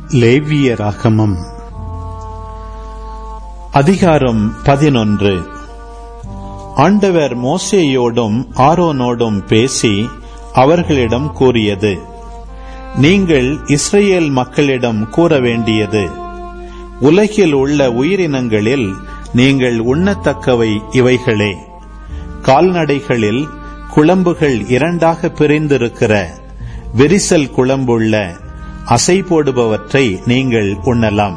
லேவியராகமம் அதிகாரம் பதினொன்று ஆண்டவர் மோசேயோடும் ஆரோனோடும் பேசி அவர்களிடம் கூறியது நீங்கள் இஸ்ரேல் மக்களிடம் கூற வேண்டியது உலகில் உள்ள உயிரினங்களில் நீங்கள் உண்ணத்தக்கவை இவைகளே கால்நடைகளில் குழம்புகள் இரண்டாக பிரிந்திருக்கிற விரிசல் குழம்புள்ள அசை போடுபவற்றை நீங்கள் உண்ணலாம்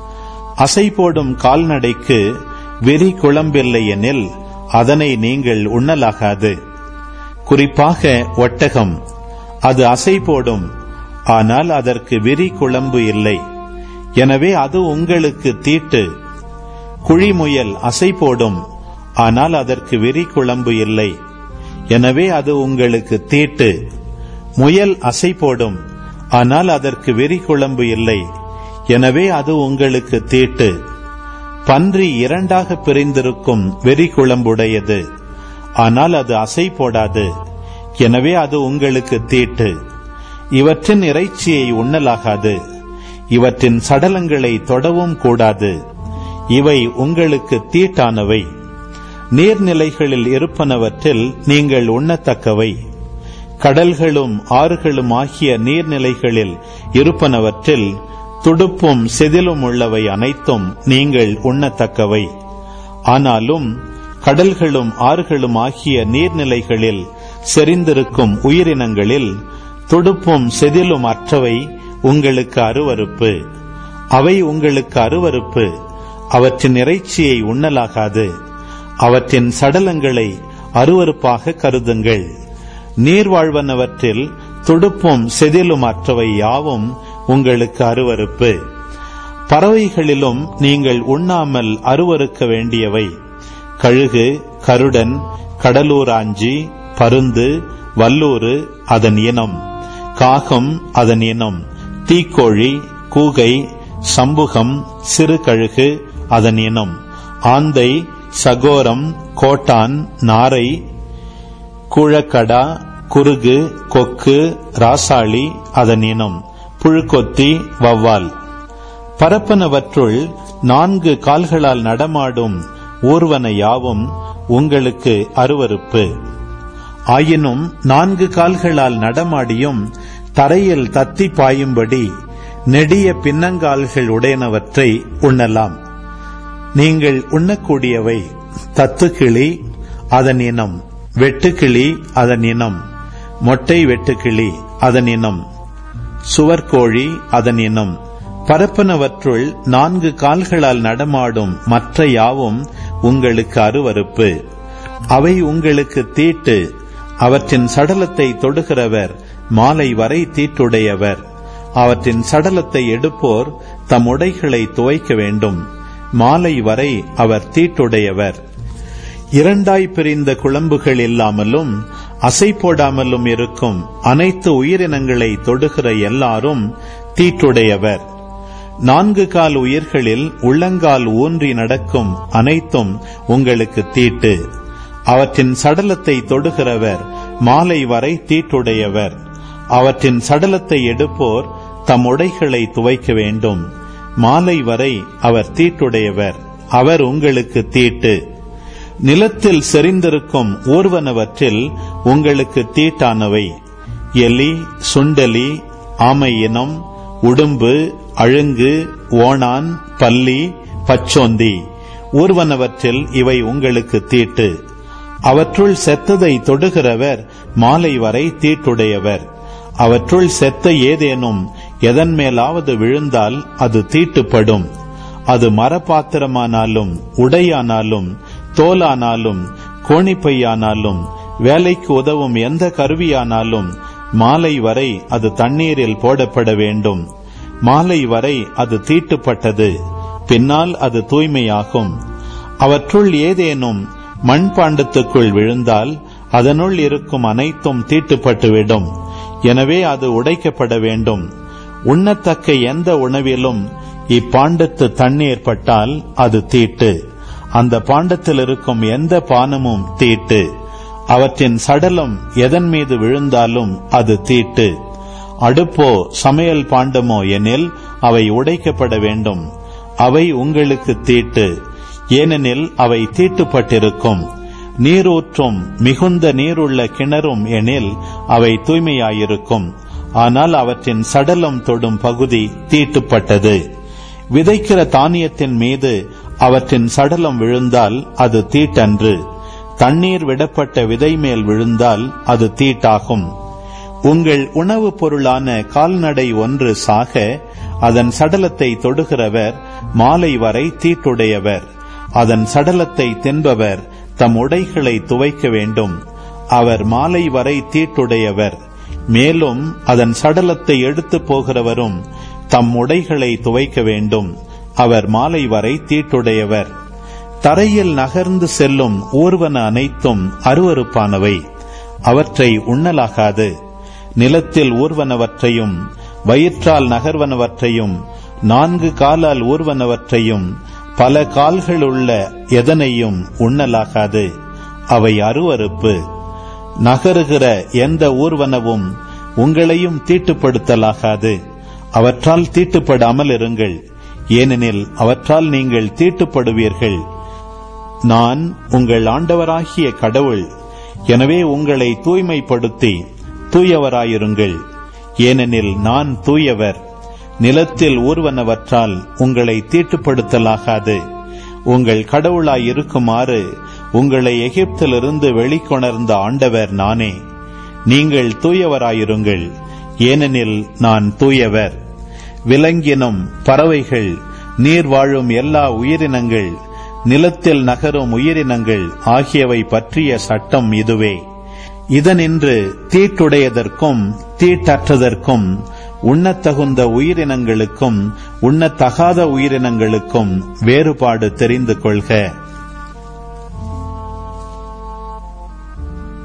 அசை போடும் கால்நடைக்கு விரி குழம்பில்லை எனில் அதனை நீங்கள் உண்ணலாகாது குறிப்பாக ஒட்டகம் அது அசை போடும் ஆனால் அதற்கு விரி குழம்பு இல்லை எனவே அது உங்களுக்கு தீட்டு குழிமுயல் அசை போடும் ஆனால் அதற்கு விரி குழம்பு இல்லை எனவே அது உங்களுக்கு தீட்டு முயல் அசை போடும் ஆனால் அதற்கு வெறி குழம்பு இல்லை எனவே அது உங்களுக்கு தீட்டு பன்றி இரண்டாக பிரிந்திருக்கும் வெறி குழம்புடையது ஆனால் அது அசை போடாது எனவே அது உங்களுக்கு தீட்டு இவற்றின் இறைச்சியை உண்ணலாகாது இவற்றின் சடலங்களை தொடவும் கூடாது இவை உங்களுக்கு தீட்டானவை நீர்நிலைகளில் இருப்பனவற்றில் நீங்கள் உண்ணத்தக்கவை கடல்களும் ஆறுகளும் ஆகிய நீர்நிலைகளில் இருப்பனவற்றில் துடுப்பும் செதிலும் உள்ளவை அனைத்தும் நீங்கள் உண்ணத்தக்கவை ஆனாலும் கடல்களும் ஆறுகளும் ஆகிய நீர்நிலைகளில் செறிந்திருக்கும் உயிரினங்களில் துடுப்பும் செதிலும் அற்றவை உங்களுக்கு அருவறுப்பு அவை உங்களுக்கு அருவறுப்பு அவற்றின் இறைச்சியை உண்ணலாகாது அவற்றின் சடலங்களை அருவறுப்பாக கருதுங்கள் நீர்வாழ்வனவற்றில் துடுப்பும் செதிலும் அற்றவை யாவும் உங்களுக்கு அருவறுப்பு பறவைகளிலும் நீங்கள் உண்ணாமல் அருவறுக்க வேண்டியவை கழுகு கருடன் கடலூராஞ்சி பருந்து வல்லூறு அதன் இனம் காகம் அதன் இனம் தீக்கோழி கூகை சம்புகம் சிறு கழுகு அதன் இனம் ஆந்தை சகோரம் கோட்டான் நாரை கூழக்கடா குருகு கொக்கு ராசாளி அதன் இனம் புழுக்கொத்தி வவ்வால் பரப்பனவற்றுள் நான்கு கால்களால் நடமாடும் ஊர்வன யாவும் உங்களுக்கு அருவறுப்பு ஆயினும் நான்கு கால்களால் நடமாடியும் தரையில் தத்தி பாயும்படி நெடிய பின்னங்கால்கள் உடையனவற்றை உண்ணலாம் நீங்கள் உண்ணக்கூடியவை தத்துக்கிளி அதன் இனம் வெட்டுக்கிளி அதன் இனம் மொட்டை வெட்டுக்கிளி அதன் இனம் சுவர்கோழி அதன் இனம் பரப்பனவற்றுள் நான்கு கால்களால் நடமாடும் மற்ற யாவும் உங்களுக்கு அருவறுப்பு அவை உங்களுக்கு தீட்டு அவற்றின் சடலத்தை தொடுகிறவர் மாலை வரை தீட்டுடையவர் அவற்றின் சடலத்தை எடுப்போர் தம் உடைகளை துவைக்க வேண்டும் மாலை வரை அவர் தீட்டுடையவர் இரண்டாய் பிரிந்த குழம்புகள் இல்லாமலும் அசை போடாமலும் இருக்கும் அனைத்து உயிரினங்களை தொடுகிற எல்லாரும் தீட்டுடையவர் நான்கு கால் உயிர்களில் உள்ளங்கால் ஊன்றி நடக்கும் அனைத்தும் உங்களுக்கு தீட்டு அவற்றின் சடலத்தை தொடுகிறவர் மாலை வரை தீட்டுடையவர் அவற்றின் சடலத்தை எடுப்போர் தம் உடைகளை துவைக்க வேண்டும் மாலை வரை அவர் தீட்டுடையவர் அவர் உங்களுக்கு தீட்டு நிலத்தில் செறிந்திருக்கும் ஊர்வனவற்றில் உங்களுக்கு தீட்டானவை எலி சுண்டலி ஆமை இனம் உடும்பு அழுங்கு ஓணான் பல்லி பச்சோந்தி ஊர்வனவற்றில் இவை உங்களுக்கு தீட்டு அவற்றுள் செத்ததை தொடுகிறவர் மாலை வரை தீட்டுடையவர் அவற்றுள் செத்த ஏதேனும் எதன் மேலாவது விழுந்தால் அது தீட்டுப்படும் அது மரபாத்திரமானாலும் உடையானாலும் தோலானாலும் கோணிப்பையானாலும் வேலைக்கு உதவும் எந்த கருவியானாலும் மாலை வரை அது தண்ணீரில் போடப்பட வேண்டும் மாலை வரை அது தீட்டுப்பட்டது பின்னால் அது தூய்மையாகும் அவற்றுள் ஏதேனும் மண்பாண்டத்துக்குள் விழுந்தால் அதனுள் இருக்கும் அனைத்தும் தீட்டுப்பட்டுவிடும் எனவே அது உடைக்கப்பட வேண்டும் உண்ணத்தக்க எந்த உணவிலும் இப்பாண்டத்து தண்ணீர் பட்டால் அது தீட்டு அந்த பாண்டத்தில் இருக்கும் எந்த பானமும் தீட்டு அவற்றின் சடலம் எதன் மீது விழுந்தாலும் அது தீட்டு அடுப்போ சமையல் பாண்டமோ எனில் அவை உடைக்கப்பட வேண்டும் அவை உங்களுக்கு தீட்டு ஏனெனில் அவை தீட்டுப்பட்டிருக்கும் நீரூற்றும் மிகுந்த நீருள்ள கிணறும் எனில் அவை தூய்மையாயிருக்கும் ஆனால் அவற்றின் சடலம் தொடும் பகுதி தீட்டுப்பட்டது விதைக்கிற தானியத்தின் மீது அவற்றின் சடலம் விழுந்தால் அது தீட்டன்று தண்ணீர் விடப்பட்ட விதை மேல் விழுந்தால் அது தீட்டாகும் உங்கள் உணவுப் பொருளான கால்நடை ஒன்று சாக அதன் சடலத்தை தொடுகிறவர் மாலை வரை தீட்டுடையவர் அதன் சடலத்தை தின்பவர் தம் உடைகளை துவைக்க வேண்டும் அவர் மாலை வரை தீட்டுடையவர் மேலும் அதன் சடலத்தை எடுத்து போகிறவரும் தம் உடைகளை துவைக்க வேண்டும் அவர் மாலை வரை தீட்டுடையவர் தரையில் நகர்ந்து செல்லும் ஊர்வன அனைத்தும் அருவருப்பானவை அவற்றை உண்ணலாகாது நிலத்தில் ஊர்வனவற்றையும் வயிற்றால் நகர்வனவற்றையும் நான்கு காலால் ஊர்வனவற்றையும் பல கால்களுள்ள எதனையும் உண்ணலாகாது அவை அருவருப்பு நகருகிற எந்த ஊர்வனவும் உங்களையும் தீட்டுப்படுத்தலாகாது அவற்றால் தீட்டுப்படாமல் இருங்கள் ஏனெனில் அவற்றால் நீங்கள் தீட்டுப்படுவீர்கள் நான் உங்கள் ஆண்டவராகிய கடவுள் எனவே உங்களை தூய்மைப்படுத்தி தூயவராயிருங்கள் ஏனெனில் நான் தூயவர் நிலத்தில் ஊர்வனவற்றால் உங்களை தீட்டுப்படுத்தலாகாது உங்கள் கடவுளாய் இருக்குமாறு உங்களை எகிப்திலிருந்து வெளிக்கொணர்ந்த ஆண்டவர் நானே நீங்கள் தூயவராயிருங்கள் ஏனெனில் நான் தூயவர் விலங்கினம் பறவைகள் நீர் வாழும் எல்லா உயிரினங்கள் நிலத்தில் நகரும் உயிரினங்கள் ஆகியவை பற்றிய சட்டம் இதுவே இதனின்று தீட்டுடையதற்கும் தீட்டற்றதற்கும் உண்ணத்தகுந்த உயிரினங்களுக்கும் உண்ணத்தகாத உயிரினங்களுக்கும் வேறுபாடு தெரிந்து கொள்க